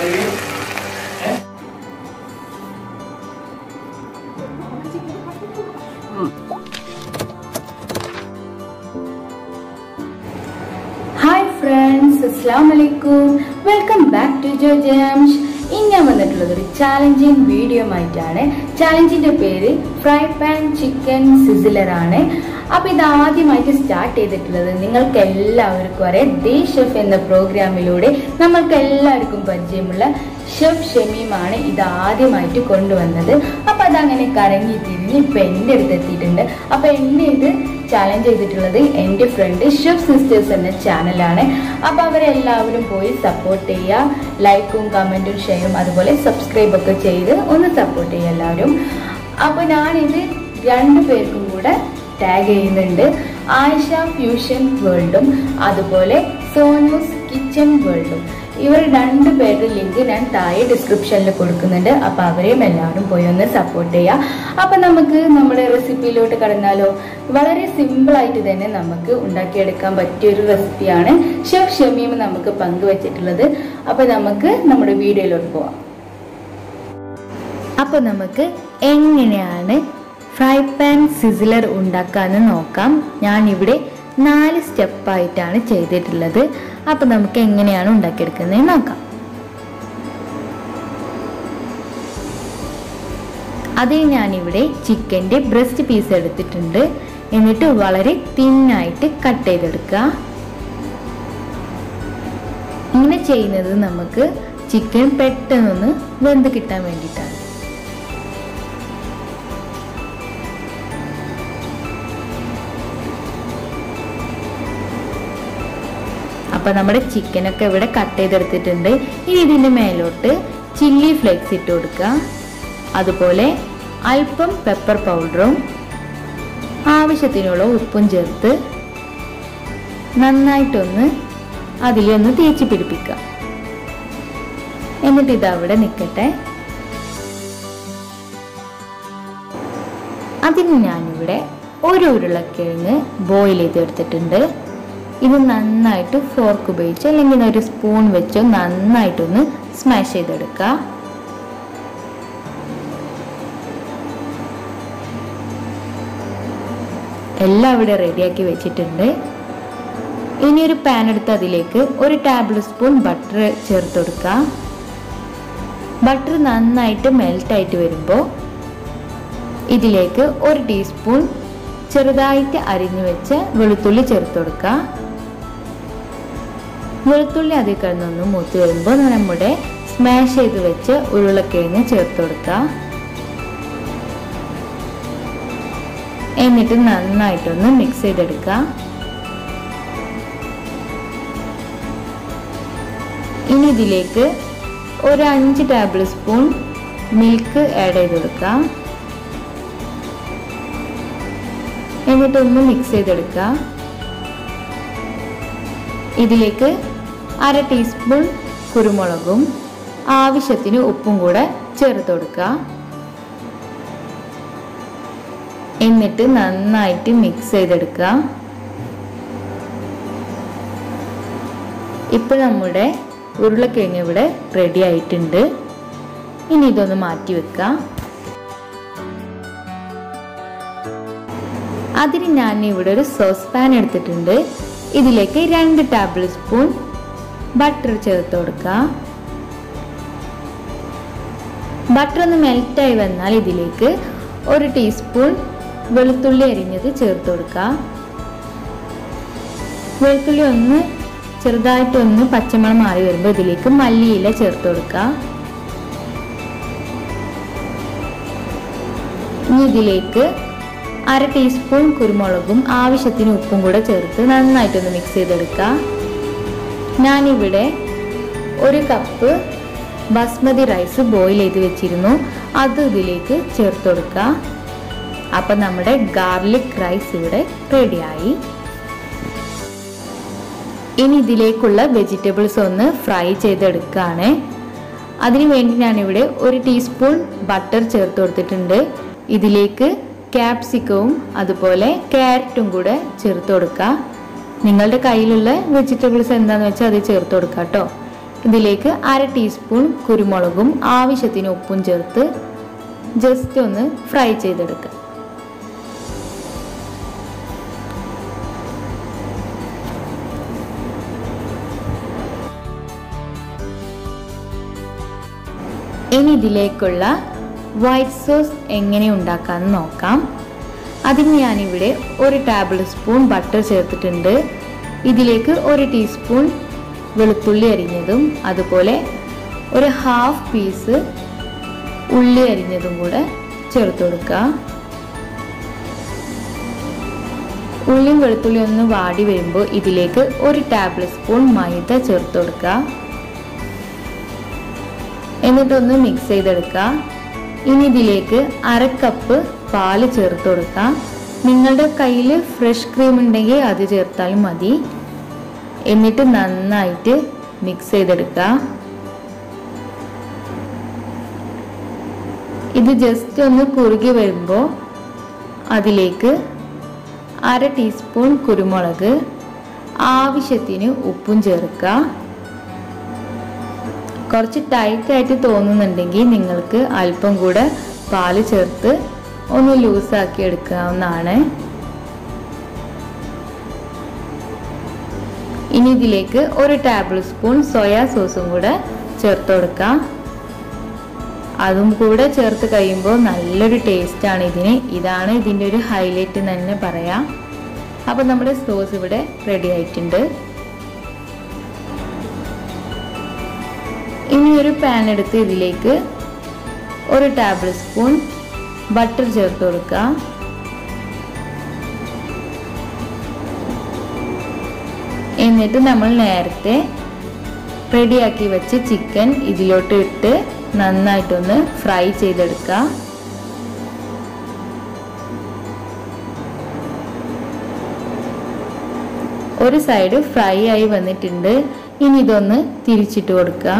പറയൂ ഏ? Hi friends അസ്സാം വലൈക്കും വെൽക്കം ബാക്ക് ടു ജോ ജംഷ് ഇന്ന് ഞാൻ വന്നിട്ടുള്ളത് ഒരു ചാലഞ്ചിങ് വീഡിയോ ആയിട്ടാണ് ചാലഞ്ചിന്റെ പേര് ഫ്രൈ പാൻ ചിക്കൻ സിസിലർ ആണ് അപ്പൊ ഇത് ആദ്യമായിട്ട് സ്റ്റാർട്ട് ചെയ്തിട്ടുള്ളത് നിങ്ങൾക്ക് എല്ലാവർക്കും അറിയാം ദേ ഷെഫ് എന്ന പ്രോഗ്രാമിലൂടെ നമ്മൾക്ക് എല്ലാവർക്കും പരിചയമുള്ള ഷെഫ് ഷമീമാണ് ഇത് ആദ്യമായിട്ട് കൊണ്ടുവന്നത് അപ്പൊ അതങ്ങനെ കറങ്ങി തിരിഞ്ഞ് ഇപ്പൊ എന്റെ അടുത്ത് എത്തിയിട്ടുണ്ട് അപ്പൊ എന്നെ ഇത് ചാലഞ്ച് ചെയ്തിട്ടുള്ളത് എൻ്റെ ഫ്രണ്ട് ഷെഫ് സിസ്റ്റേഴ്സ് എന്ന ചാനലാണ് അപ്പൊ അവരെല്ലാവരും പോയി സപ്പോർട്ട് ചെയ്യുക ലൈക്കും കമന്റും ഷെയറും അതുപോലെ സബ്സ്ക്രൈബ് ഒക്കെ ചെയ്ത് ഒന്ന് സപ്പോർട്ട് ചെയ്യുക എല്ലാവരും അപ്പൊ ഞാനിത് രണ്ടു പേർക്കും കൂടെ ടാഗ് ചെയ്യുന്നുണ്ട് ആയിഷ ഫ്യൂഷൻ വേൾഡും അതുപോലെ സോനൂസ് കിച്ചൺ വേൾഡും ഇവർ രണ്ടു പേരുടെ ലിങ്ക് ഞാൻ താഴെ ഡിസ്ക്രിപ്ഷനിൽ കൊടുക്കുന്നുണ്ട് അപ്പൊ അവരെയും എല്ലാവരും പോയി ഒന്ന് സപ്പോർട്ട് ചെയ്യുക അപ്പൊ നമുക്ക് നമ്മുടെ റെസിപ്പിയിലോട്ട് കടന്നാലോ വളരെ സിമ്പിൾ ആയിട്ട് തന്നെ നമുക്ക് ഉണ്ടാക്കിയെടുക്കാൻ പറ്റിയ ഒരു റെസിപ്പിയാണ് ഷെഫ് ഷമീം നമുക്ക് പങ്കുവച്ചിട്ടുള്ളത് അപ്പൊ നമുക്ക് നമ്മുടെ വീഡിയോയിലോട്ട് പോവാം അപ്പൊ നമുക്ക് എങ്ങനെയാണ് ഫ്രൈ പാൻ സിസിലർ ഉണ്ടാക്കാന്ന് നോക്കാം ഞാൻ ഇവിടെ നാല് സ്റ്റെപ്പായിട്ടാണ് ചെയ്തിട്ടുള്ളത് അപ്പൊ നമുക്ക് എങ്ങനെയാണ് ഉണ്ടാക്കിയെടുക്കുന്നത് നോക്കാം അതിന് ഞാനിവിടെ ചിക്കൻ്റെ ബ്രസ്റ്റ് പീസ് എടുത്തിട്ടുണ്ട് എന്നിട്ട് വളരെ തിന്നായിട്ട് കട്ട് ചെയ്തെടുക്കുക ഇങ്ങനെ ചെയ്യുന്നത് നമുക്ക് ചിക്കൻ പെട്ടെന്നൊന്ന് വെന്ത് കിട്ടാൻ വേണ്ടിയിട്ടാണ് അപ്പൊ നമ്മുടെ ചിക്കനൊക്കെ ഇവിടെ കട്ട് ചെയ്തെടുത്തിട്ടുണ്ട് ഇനി ഇതിന്റെ മേലോട്ട് ചില്ലി ഫ്ലേക്സ് ഇട്ട് കൊടുക്കുക അതുപോലെ അല്പം പെപ്പർ പൗഡറും ആവശ്യത്തിനുള്ള ഉപ്പും ചേർത്ത് നന്നായിട്ടൊന്ന് അതിലൊന്ന് തേച്ച് പിടിപ്പിക്കുക എന്നിട്ട് ഇത് അവിടെ നിൽക്കട്ടെ അതിന് ഞാനിവിടെ ഒരു ഉരുളക്കിഴങ്ങ് ബോയിൽ ചെയ്തെടുത്തിട്ടുണ്ട് ഇത് നന്നായിട്ട് ഫോർക്ക് ഉപയോഗിച്ച് അല്ലെങ്കിൽ ഒരു സ്പൂൺ വെച്ചോ നന്നായിട്ടൊന്ന് സ്മാഷ് ചെയ്തെടുക്കുക എല്ലാം ഇവിടെ റെഡിയാക്കി വെച്ചിട്ടുണ്ട് ഇനി ഒരു പാൻ എടുത്ത് അതിലേക്ക് ഒരു ടേബിൾ സ്പൂൺ ബട്ടർ ചേർത്ത് കൊടുക്കുക ബട്ടർ നന്നായിട്ട് മെൽറ്റായിട്ട് വരുമ്പോൾ ഇതിലേക്ക് ഒരു ടീസ്പൂൺ ചെറുതായിട്ട് അരിഞ്ഞു വെച്ച് വെളുത്തുള്ളി ചേർത്ത് കൊടുക്കുക വെളുത്തുള്ളി അതിൽ കിടന്നൊന്ന് മൂത്ത് വരുമ്പോൾ നമ്മുടെ സ്മാഷ് ചെയ്ത് വെച്ച് ഉരുളക്കിഴങ്ങ് ചേർത്ത് കൊടുക്കുക എന്നിട്ട് നന്നായിട്ടൊന്ന് മിക്സ് ചെയ്തെടുക്കുക ഇനി ഇതിലേക്ക് ഒരു അഞ്ച് ടേബിൾ സ്പൂൺ മിൽക്ക് ആഡ് ചെയ്ത് കൊടുക്കുക എന്നിട്ടൊന്ന് മിക്സ് ചെയ്തെടുക്കുക ഇതിലേക്ക് അര ടീസ്പൂൺ കുരുമുളകും ആവശ്യത്തിന് ഉപ്പും കൂടെ ചേർത്ത് കൊടുക്കുക എന്നിട്ട് നന്നായിട്ട് മിക്സ് ചെയ്തെടുക്കുക ഇപ്പോൾ നമ്മുടെ ഉരുളക്കിഴങ്ങ് ഇവിടെ റെഡി ആയിട്ടുണ്ട് ഇനി ഇതൊന്ന് മാറ്റി വെക്കുക അതിന് ഞാൻ ഇവിടെ ഒരു സോസ് പാൻ എടുത്തിട്ടുണ്ട് ഇതിലേക്ക് രണ്ട് ടേബിൾ സ്പൂൺ ബട്ടർ ചേർത്ത് കൊടുക്കുക ബട്ടർ ഒന്ന് മെൽറ്റായി വന്നാൽ ഇതിലേക്ക് ഒരു ടീസ്പൂൺ വെളുത്തുള്ളി അരിഞ്ഞത് ചേർത്ത് കൊടുക്കുക വെളുത്തുള്ളി ഒന്ന് ചെറുതായിട്ടൊന്ന് പച്ചമണം മാറി വരുമ്പോൾ ഇതിലേക്ക് മല്ലിയില ചേർത്ത് കൊടുക്കുക ഇനി ഇതിലേക്ക് അര ടീസ്പൂൺ കുരുമുളകും ആവശ്യത്തിന് ഉപ്പും കൂടെ ചേർത്ത് നന്നായിട്ടൊന്ന് മിക്സ് ചെയ്തെടുക്കുക ഞാനിവിടെ ഒരു കപ്പ് ബസ്മതി റൈസ് ബോയിൽ ചെയ്ത് വെച്ചിരുന്നു അത് ഇതിലേക്ക് ചേർത്ത് കൊടുക്കുക അപ്പം നമ്മുടെ ഗാർലിക് റൈസ് ഇവിടെ റെഡിയായി ഇനി ഇതിലേക്കുള്ള വെജിറ്റബിൾസ് ഒന്ന് ഫ്രൈ ചെയ്തെടുക്കുകയാണ് അതിനു വേണ്ടി ഞാനിവിടെ ഒരു ടീസ്പൂൺ ബട്ടർ ചേർത്ത് കൊടുത്തിട്ടുണ്ട് ഇതിലേക്ക് ക്യാപ്സിക്കവും അതുപോലെ ക്യാരറ്റും കൂടെ ചേർത്ത് കൊടുക്കുക നിങ്ങളുടെ കയ്യിലുള്ള വെജിറ്റബിൾസ് എന്താണെന്ന് വെച്ചാൽ അത് ചേർത്ത് കൊടുക്കുക കേട്ടോ ഇതിലേക്ക് അര ടീസ്പൂൺ കുരുമുളകും ആവശ്യത്തിന് ഉപ്പും ചേർത്ത് ജസ്റ്റ് ഒന്ന് ഫ്രൈ ചെയ്തെടുക്കുക ഇനി ഇതിലേക്കുള്ള വൈറ്റ് സോസ് എങ്ങനെ ഉണ്ടാക്കാമെന്ന് നോക്കാം അതിന് ഞാനിവിടെ ഒരു ടേബിൾ സ്പൂൺ ബട്ടർ ചേർത്തിട്ടുണ്ട് ഇതിലേക്ക് ഒരു ടീസ്പൂൺ വെളുത്തുള്ളി അരിഞ്ഞതും അതുപോലെ ഒരു ഹാഫ് പീസ് ഉള്ളി അരിഞ്ഞതും കൂടെ ചേർത്ത് കൊടുക്കുക ഉള്ളിയും വെളുത്തുള്ളിയും ഒന്ന് വാടി വരുമ്പോൾ ഇതിലേക്ക് ഒരു ടേബിൾ സ്പൂൺ മൈദ ചേർത്ത് കൊടുക്കുക എന്നിട്ടൊന്ന് മിക്സ് ചെയ്തെടുക്കുക ഇനി ഇതിലേക്ക് അര കപ്പ് പാല് ചേർത്ത് കൊടുക്കുക നിങ്ങളുടെ കയ്യിൽ ഫ്രഷ് ക്രീം ഉണ്ടെങ്കിൽ അത് ചേർത്താലും മതി എന്നിട്ട് നന്നായിട്ട് മിക്സ് ചെയ്തെടുക്കുക ഇത് ജസ്റ്റ് ഒന്ന് കുറുകി വരുമ്പോൾ അതിലേക്ക് അര ടീസ്പൂൺ കുരുമുളക് ആവശ്യത്തിന് ഉപ്പും ചേർക്കുക കുറച്ച് ടൈറ്റ് ആയിട്ട് തോന്നുന്നുണ്ടെങ്കിൽ നിങ്ങൾക്ക് അല്പം കൂടെ പാല് ചേർത്ത് ഒന്ന് ലൂസാക്കി എടുക്കാവുന്നതാണ് ഇനി ഇതിലേക്ക് ഒരു ടേബിൾ സ്പൂൺ സോയാ സോസും കൂടെ ചേർത്ത് കൊടുക്കാം അതും കൂടെ ചേർത്ത് കഴിയുമ്പോൾ നല്ലൊരു ടേസ്റ്റാണ് ഇതിന് ഇതാണ് ഇതിൻ്റെ ഒരു ഹൈലൈറ്റ് എന്ന് തന്നെ പറയാം അപ്പോൾ നമ്മുടെ സോസ് ഇവിടെ റെഡി ആയിട്ടുണ്ട് ഇനി ഒരു പാൻ എടുത്ത് ഇതിലേക്ക് ഒരു ടേബിൾ സ്പൂൺ ബട്ടർ ചേർത്ത് കൊടുക്കുക എന്നിട്ട് നമ്മൾ നേരത്തെ റെഡിയാക്കി വെച്ച് ചിക്കൻ ഇതിലോട്ട് ഇട്ട് നന്നായിട്ടൊന്ന് ഫ്രൈ ചെയ്തെടുക്കുക ഒരു സൈഡ് ഫ്രൈ ആയി വന്നിട്ടുണ്ട് ഇനി ഇതൊന്ന് തിരിച്ചിട്ട് കൊടുക്കുക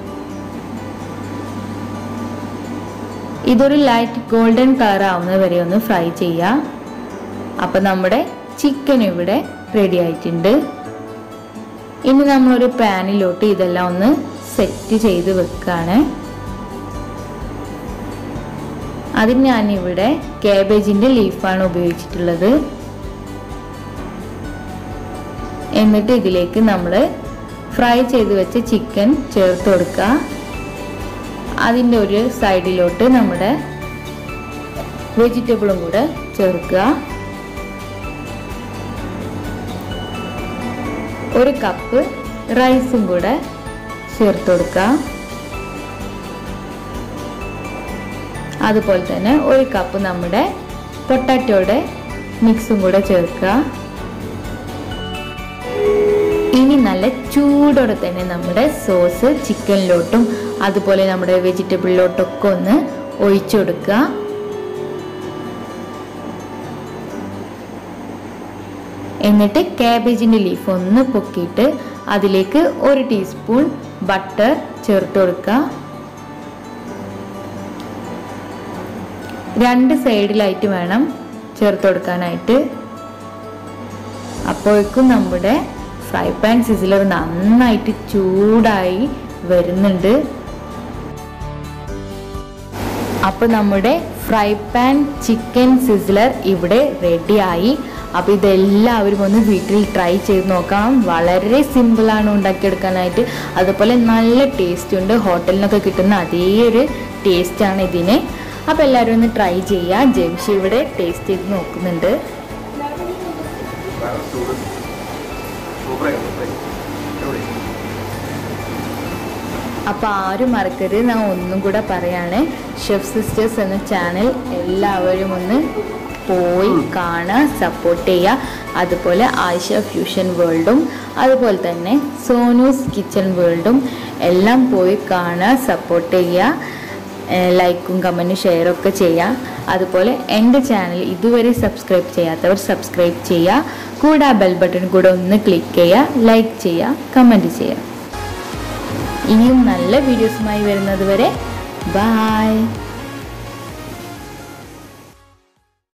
ഇതൊരു ലൈറ്റ് ഗോൾഡൻ കളർ ആവുന്നത് വരെ ഒന്ന് ഫ്രൈ ചെയ്യുക അപ്പം നമ്മുടെ ചിക്കൻ ഇവിടെ റെഡി ആയിട്ടുണ്ട് ഇനി നമ്മളൊരു പാനിലോട്ട് ഇതെല്ലാം ഒന്ന് സെറ്റ് ചെയ്ത് വെക്കുകയാണ് അതിന് ഞാനിവിടെ കാബേജിൻ്റെ ലീഫാണ് ഉപയോഗിച്ചിട്ടുള്ളത് എന്നിട്ട് ഇതിലേക്ക് നമ്മൾ ഫ്രൈ ചെയ്ത് വെച്ച ചിക്കൻ ചേർത്ത് കൊടുക്കുക അതിൻ്റെ ഒരു സൈഡിലോട്ട് നമ്മുടെ വെജിറ്റബിളും കൂടെ ചേർക്കുക ഒരു കപ്പ് റൈസും കൂടെ ചേർത്ത് കൊടുക്കുക അതുപോലെ തന്നെ ഒരു കപ്പ് നമ്മുടെ പൊട്ടാറ്റോയുടെ മിക്സും കൂടെ ചേർക്കുക ഇനി നല്ല ചൂടോടെ തന്നെ നമ്മുടെ സോസ് ചിക്കനിലോട്ടും അതുപോലെ നമ്മുടെ വെജിറ്റബിളിലോട്ടൊക്കെ ഒന്ന് ഒഴിച്ചു കൊടുക്കുക എന്നിട്ട് കാബേജിൻ്റെ ലീഫ് ഒന്ന് പൊക്കിയിട്ട് അതിലേക്ക് ഒരു ടീസ്പൂൺ ബട്ടർ ചേർത്ത് കൊടുക്കുക രണ്ട് സൈഡിലായിട്ട് വേണം ചേർത്ത് കൊടുക്കാനായിട്ട് അപ്പോഴേക്കും നമ്മുടെ ഫ്രൈ പാൻ സിസിലർ നന്നായിട്ട് ചൂടായി വരുന്നുണ്ട് അപ്പോൾ നമ്മുടെ ഫ്രൈ പാൻ ചിക്കൻ സിസിലർ ഇവിടെ റെഡിയായി അപ്പോൾ ഇതെല്ലാവരും ഒന്ന് വീട്ടിൽ ട്രൈ ചെയ്ത് നോക്കാം വളരെ സിമ്പിളാണ് ഉണ്ടാക്കിയെടുക്കാനായിട്ട് അതുപോലെ നല്ല ടേസ്റ്റ് ഉണ്ട് ഹോട്ടലിനൊക്കെ കിട്ടുന്ന അതേ ഒരു ടേസ്റ്റാണ് ഇതിന് അപ്പോൾ എല്ലാവരും ഒന്ന് ട്രൈ ചെയ്യുക ജംഷി ഇവിടെ ടേസ്റ്റ് ചെയ്ത് നോക്കുന്നുണ്ട് അപ്പോൾ ആരും മറക്കരുത് ഞാൻ ഒന്നും കൂടെ പറയാണ് ഷെഫ് സിസ്റ്റേഴ്സ് എന്ന ചാനൽ എല്ലാവരും ഒന്ന് പോയി കാണുക സപ്പോർട്ട് ചെയ്യുക അതുപോലെ ആയിഷ ഫ്യൂഷൻ വേൾഡും അതുപോലെ തന്നെ സോനൂസ് കിച്ചൺ വേൾഡും എല്ലാം പോയി കാണുക സപ്പോർട്ട് ചെയ്യുക ലൈക്കും കമൻറ്റും ഷെയറും ഒക്കെ ചെയ്യുക അതുപോലെ എൻ്റെ ചാനൽ ഇതുവരെ സബ്സ്ക്രൈബ് ചെയ്യാത്തവർ സബ്സ്ക്രൈബ് ചെയ്യുക കൂടെ ആ ബെൽ ബട്ടൺ കൂടെ ഒന്ന് ക്ലിക്ക് ചെയ്യുക ലൈക്ക് ചെയ്യുക കമൻറ്റ് ചെയ്യുക ഇനിയും നല്ല വീഡിയോസുമായി വരുന്നത് വരെ ബായ്